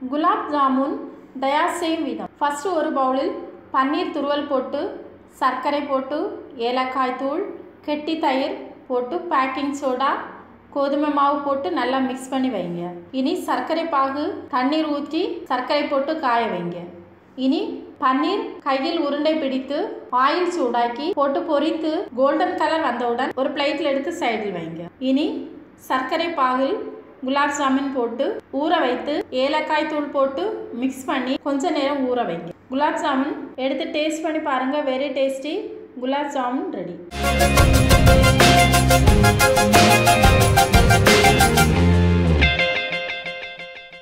குலாப் ஜாமுன் தயார் செய்யும் விதம் ஃபஸ்ட்டு ஒரு பவுலில் பன்னீர் துருவல் போட்டு சர்க்கரை போட்டு ஏலக்காய் தூள் கெட்டி தயிர் போட்டு பேக்கிங் சோடா கோதுமை மாவு போட்டு நல்லா மிக்ஸ் பண்ணி வைங்க இனி சர்க்கரை பாகு தண்ணீர் ஊற்றி சர்க்கரை போட்டு காய வைங்க இனி பன்னீர் கையில் உருண்டை பிடித்து ஆயில் சூடாக்கி போட்டு பொரித்து கோல்டன் கலர் வந்தவுடன் ஒரு பிளேட்டில் எடுத்து சைடில் வைங்க இனி சர்க்கரை பாகில் குலாப் ஜாமுன் போட்டு ஊற வைத்து ஏலக்காய் தூள் போட்டு மிக்ஸ் பண்ணி கொஞ்ச நேரம் ஊற வைங்க குலாப் ஜாமுன் எடுத்து டேஸ்ட் பண்ணி பாருங்க very tasty gulab jamun ready